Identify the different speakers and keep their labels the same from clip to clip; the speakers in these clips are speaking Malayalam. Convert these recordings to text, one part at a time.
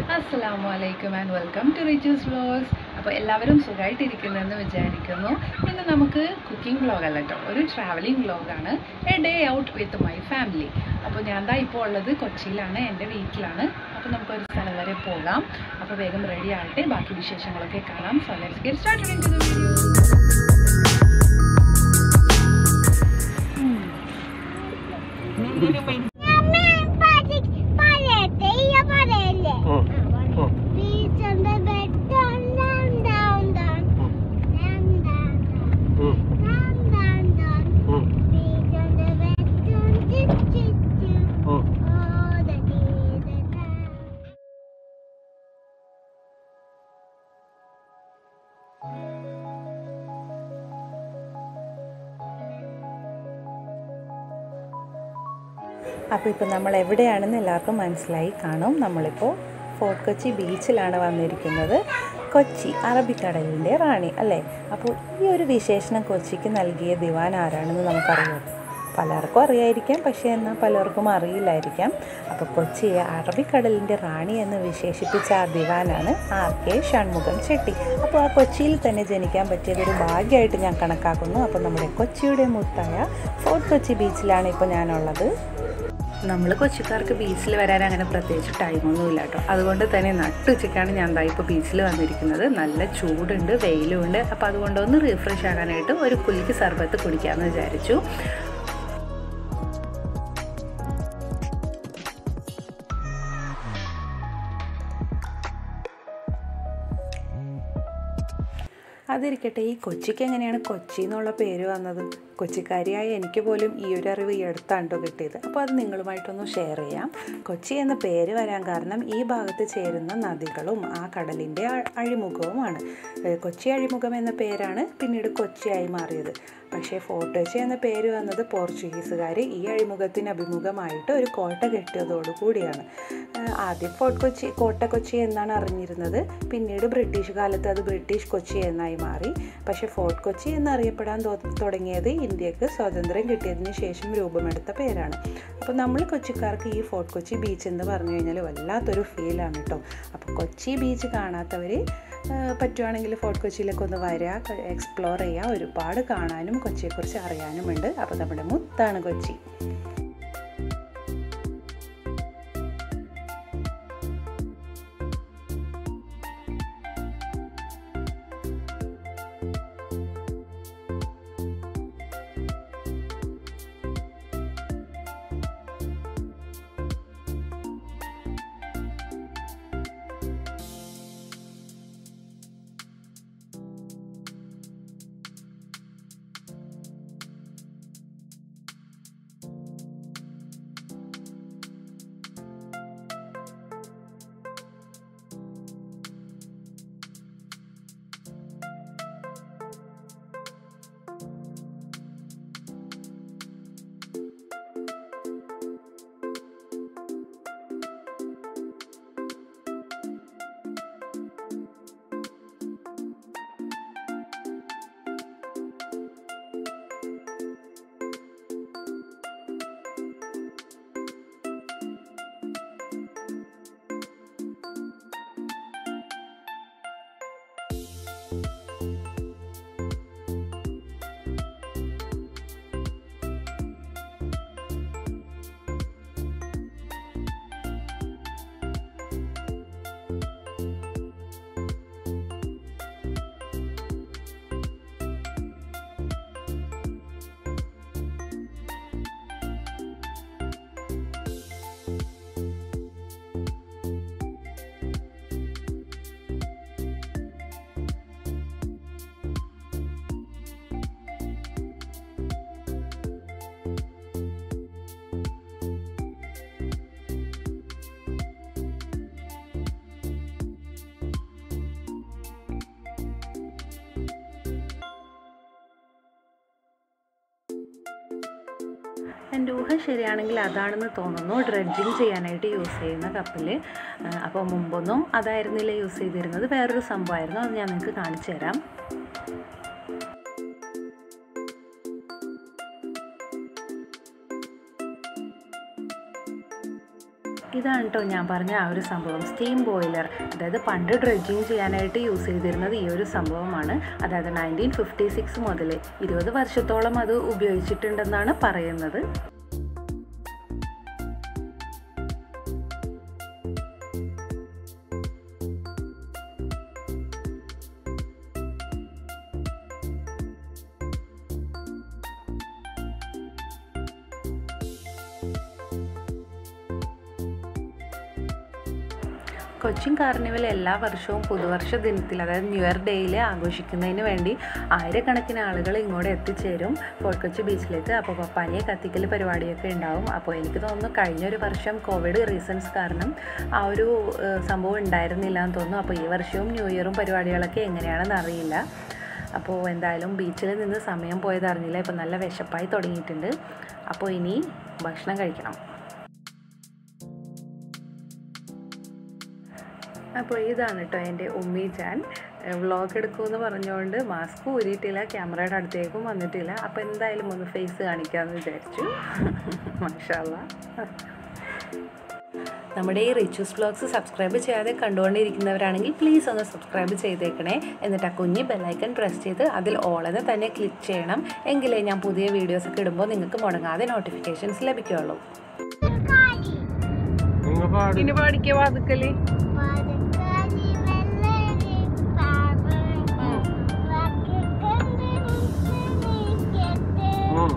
Speaker 1: അസ്സലാമു അലൈക്കും and welcome to riches vlogs അപ്പോൾ എല്ലാവരും സുഖമായിട്ടിരിക്കുന്നെന്ന് വിചാരിക്കുന്നു ഇന്ന് നമുക്ക് കുക്കിംഗ് വ്ലോഗ് അല്ല കേട്ടോ ഒരു ട്രാവലിംഗ് വ്ലോഗാണ് a day out with my family അപ്പോൾ ഞാൻ ദാ ഇപ്പോൾ ഉള്ളത് കൊച്ചിയിലാണ് എൻ്റെ വീട്ടിലാണ് അപ്പോൾ നമുക്കൊരു സ്ഥലം വരെ പോകാം അപ്പോൾ വേഗം റെഡി ആകട്ടെ ബാക്കി വിശേഷങ്ങളൊക്കെ കാണാം so let's get start into the video
Speaker 2: അപ്പോൾ ഇപ്പോൾ നമ്മൾ എവിടെയാണെന്ന് എല്ലാവർക്കും മനസ്സിലായി കാണും നമ്മളിപ്പോൾ ഫോർട്ട് കൊച്ചി ബീച്ചിലാണ് വന്നിരിക്കുന്നത് കൊച്ചി അറബിക്കടലിൻ്റെ റാണി അല്ലേ അപ്പോൾ ഈ ഒരു വിശേഷണം കൊച്ചിക്ക് നൽകിയ ദിവാൻ ആരാണെന്ന് നമുക്കറിയാം പലർക്കും അറിയായിരിക്കാം പക്ഷേ എന്നാൽ പലർക്കും അറിയില്ലായിരിക്കാം അപ്പോൾ കൊച്ചിയെ അറബിക്കടലിൻ്റെ റാണി എന്ന് വിശേഷിപ്പിച്ച ആ ദിവാനാണ് ആർ കെ ഷൺമുഖം ചെട്ടി അപ്പോൾ ആ കൊച്ചിയിൽ തന്നെ ജനിക്കാൻ പറ്റിയത് ഒരു ഭാഗ്യമായിട്ട് ഞാൻ കണക്കാക്കുന്നു അപ്പോൾ നമ്മുടെ കൊച്ചിയുടെ മുത്തായ ഫോർട്ട് കൊച്ചി ബീച്ചിലാണ് ഇപ്പോൾ ഞാനുള്ളത് നമ്മൾ കൊച്ചിക്കാർക്ക് ബീച്ചിൽ വരാൻ അങ്ങനെ പ്രത്യേകിച്ച് ടൈമൊന്നുമില്ല കേട്ടോ അതുകൊണ്ട് തന്നെ നട്ടുച്ചയ്ക്കാണ് ഞാൻ ദാ ഇപ്പോൾ ബീച്ചിൽ വന്നിരിക്കുന്നത് നല്ല ചൂടുണ്ട് വെയിലുണ്ട് അപ്പോൾ അതുകൊണ്ട് ഒന്ന് റീഫ്രഷ് ആകാനായിട്ട് ഒരു കുലിക്ക് സർബത്ത് കുടിക്കാമെന്ന് വിചാരിച്ചു അതിരിക്കട്ടെ ഈ കൊച്ചിക്ക് എങ്ങനെയാണ് കൊച്ചി എന്നുള്ള പേര് വന്നത് കൊച്ചിക്കാരിയായ എനിക്ക് പോലും ഈ ഒരു അറിവ് ഈ അടുത്താണ് കേട്ടോ കിട്ടിയത് അപ്പോൾ അത് നിങ്ങളുമായിട്ടൊന്ന് ഷെയർ ചെയ്യാം കൊച്ചി എന്ന പേര് വരാൻ കാരണം ഈ ഭാഗത്ത് ചേരുന്ന നദികളും ആ കടലിൻ്റെ അഴിമുഖവുമാണ് കൊച്ചി അഴിമുഖം എന്ന പേരാണ് പിന്നീട് കൊച്ചിയായി മാറിയത് പക്ഷേ ഫോർട്ട് കൊച്ചി എന്ന പേര് വന്നത് പോർച്ചുഗീസുകാർ ഈ അഴിമുഖത്തിന് അഭിമുഖമായിട്ട് ഒരു കോട്ട കെട്ടിയതോടുകൂടിയാണ് ആദ്യം ഫോർട്ട് കൊച്ചി കോട്ട കൊച്ചി എന്നാണ് അറിഞ്ഞിരുന്നത് പിന്നീട് ബ്രിട്ടീഷ് കാലത്ത് അത് ബ്രിട്ടീഷ് കൊച്ചി എന്നായി മാറി പക്ഷേ ഫോർട്ട് കൊച്ചി എന്നറിയപ്പെടാൻ തുടങ്ങിയത് ഇന്ത്യക്ക് സ്വാതന്ത്ര്യം കിട്ടിയതിന് ശേഷം രൂപമെടുത്ത പേരാണ് അപ്പോൾ നമ്മൾ കൊച്ചിക്കാർക്ക് ഈ ഫോർട്ട് കൊച്ചി ബീച്ച് എന്ന് പറഞ്ഞു കഴിഞ്ഞാൽ വല്ലാത്തൊരു ഫീലാണ് കേട്ടോ അപ്പോൾ കൊച്ചി ബീച്ച് കാണാത്തവർ പറ്റുവാണെങ്കിൽ ഫോർട്ട് കൊച്ചിയിലേക്ക് ഒന്ന് വരിക എക്സ്പ്ലോർ ചെയ്യുക ഒരുപാട് കാണാനും കൊച്ചിയെക്കുറിച്ച് അറിയാനുമുണ്ട് അപ്പോൾ നമ്മുടെ മുത്താണ് കൊച്ചി എൻ്റെ ഊഹം ശരിയാണെങ്കിൽ അതാണെന്ന് തോന്നുന്നു ഡ്രഡ്ജിങ് ചെയ്യാനായിട്ട് യൂസ് ചെയ്യുന്ന കപ്പിൽ അപ്പോൾ മുമ്പൊന്നും അതായിരുന്നില്ല യൂസ് ചെയ്തിരുന്നത് വേറൊരു സംഭവമായിരുന്നു അത് ഞാൻ നിങ്ങൾക്ക് കാണിച്ചു തരാം ഇതാണ് കേട്ടോ ഞാൻ പറഞ്ഞ ആ ഒരു സംഭവം സ്റ്റീം ബോയിലർ അതായത് പണ്ട് ഡ്രഡ്ജിങ് ചെയ്യാനായിട്ട് യൂസ് ചെയ്തിരുന്നത് ഈ ഒരു സംഭവമാണ് അതായത് നയൻറ്റീൻ ഫിഫ്റ്റി സിക്സ് മുതൽ ഇരുപത് വർഷത്തോളം അത് ഉപയോഗിച്ചിട്ടുണ്ടെന്നാണ് പറയുന്നത് കൊച്ചിൻ കാർണിവൽ എല്ലാ വർഷവും പുതുവർഷ ദിനത്തിൽ അതായത് ന്യൂ ഇയർ ഡേയിൽ ആഘോഷിക്കുന്നതിന് വേണ്ടി ആയിരക്കണക്കിന് ആളുകൾ ഇങ്ങോട്ട് എത്തിച്ചേരും ഫോർട്ട് കൊച്ചി ബീച്ചിലേക്ക് അപ്പോൾ പപ്പാനിയെ കത്തിക്കൽ പരിപാടിയൊക്കെ ഉണ്ടാവും അപ്പോൾ എനിക്ക് തോന്നുന്നു കഴിഞ്ഞൊരു വർഷം കോവിഡ് റീസൺസ് കാരണം ആ ഒരു ഏഹ്, സംഭവം ഉണ്ടായിരുന്നില്ല എന്ന് തോന്നുന്നു അപ്പോൾ ഈ വർഷവും ന്യൂ ഇയറും പരിപാടികളൊക്കെ എങ്ങനെയാണെന്ന് അറിയില്ല അപ്പോൾ എന്തായാലും ബീച്ചിൽ നിന്ന് സമയം പോയത് അറിഞ്ഞില്ല ഇപ്പോൾ നല്ല വിശപ്പായി തുടങ്ങിയിട്ടുണ്ട് അപ്പോൾ ഇനി ഭക്ഷണം കഴിക്കണം അപ്പോൾ ഇതാണ് കേട്ടോ എൻ്റെ ഉമ്മി ജാൻ വ്ളോഗ് എടുക്കുമെന്ന് പറഞ്ഞുകൊണ്ട് മാസ്ക് ഊരിയിട്ടില്ല ക്യാമറയുടെ അടുത്തേക്കും വന്നിട്ടില്ല അപ്പോൾ എന്തായാലും ഒന്ന് ഫേസ് കാണിക്കാമെന്ന് വിചാരിച്ചു മാഷാല്ല നമ്മുടെ ഈ റിച്ചൂസ് വ്ളോഗ്സ് സബ്സ്ക്രൈബ് ചെയ്യാതെ കണ്ടുകൊണ്ടിരിക്കുന്നവരാണെങ്കിൽ പ്ലീസ് ഒന്ന് സബ്സ്ക്രൈബ് ചെയ്തേക്കണേ എന്നിട്ട് ആ കുഞ്ഞ് ബെല്ലൈക്കൺ പ്രസ് ചെയ്ത് അതിൽ ഓളെന്ന് തന്നെ ക്ലിക്ക് ചെയ്യണം എങ്കിലേ ഞാൻ പുതിയ വീഡിയോസ് ഒക്കെ ഇടുമ്പോൾ നിങ്ങൾക്ക് മുടങ്ങാതെ നോട്ടിഫിക്കേഷൻസ് ലഭിക്കുകയുള്ളൂ
Speaker 3: നിങ്ങൾ പാടി
Speaker 1: ഇനി പഠിക്കുക വാതുക്കല്
Speaker 3: ഉം.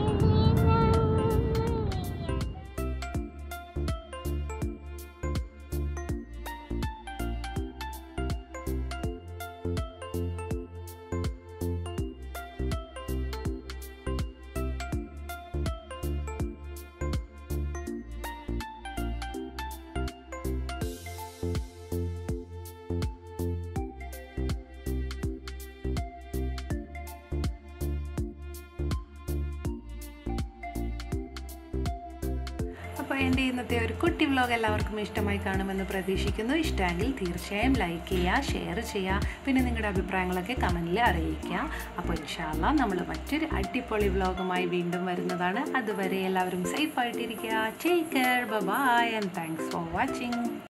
Speaker 2: അപ്പോൾ എൻ്റെ ഇന്നത്തെ ഒരു കുട്ടി വ്ലോഗ് എല്ലാവർക്കും ഇഷ്ടമായി കാണുമെന്ന് പ്രതീക്ഷിക്കുന്നു ഇഷ്ടമെങ്കിൽ തീർച്ചയായും ലൈക്ക് ചെയ്യുക ഷെയർ ചെയ്യുക പിന്നെ നിങ്ങളുടെ അഭിപ്രായങ്ങളൊക്കെ കമൻറ്റിൽ അറിയിക്കുക അപ്പോൾ ഇൻഷാല്ല നമ്മൾ മറ്റൊരു അടിപൊളി വ്ലോഗുമായി വീണ്ടും വരുന്നതാണ് അതുവരെ എല്ലാവരും സേഫ് ആയിട്ടിരിക്കുക take care bye and thanks for watching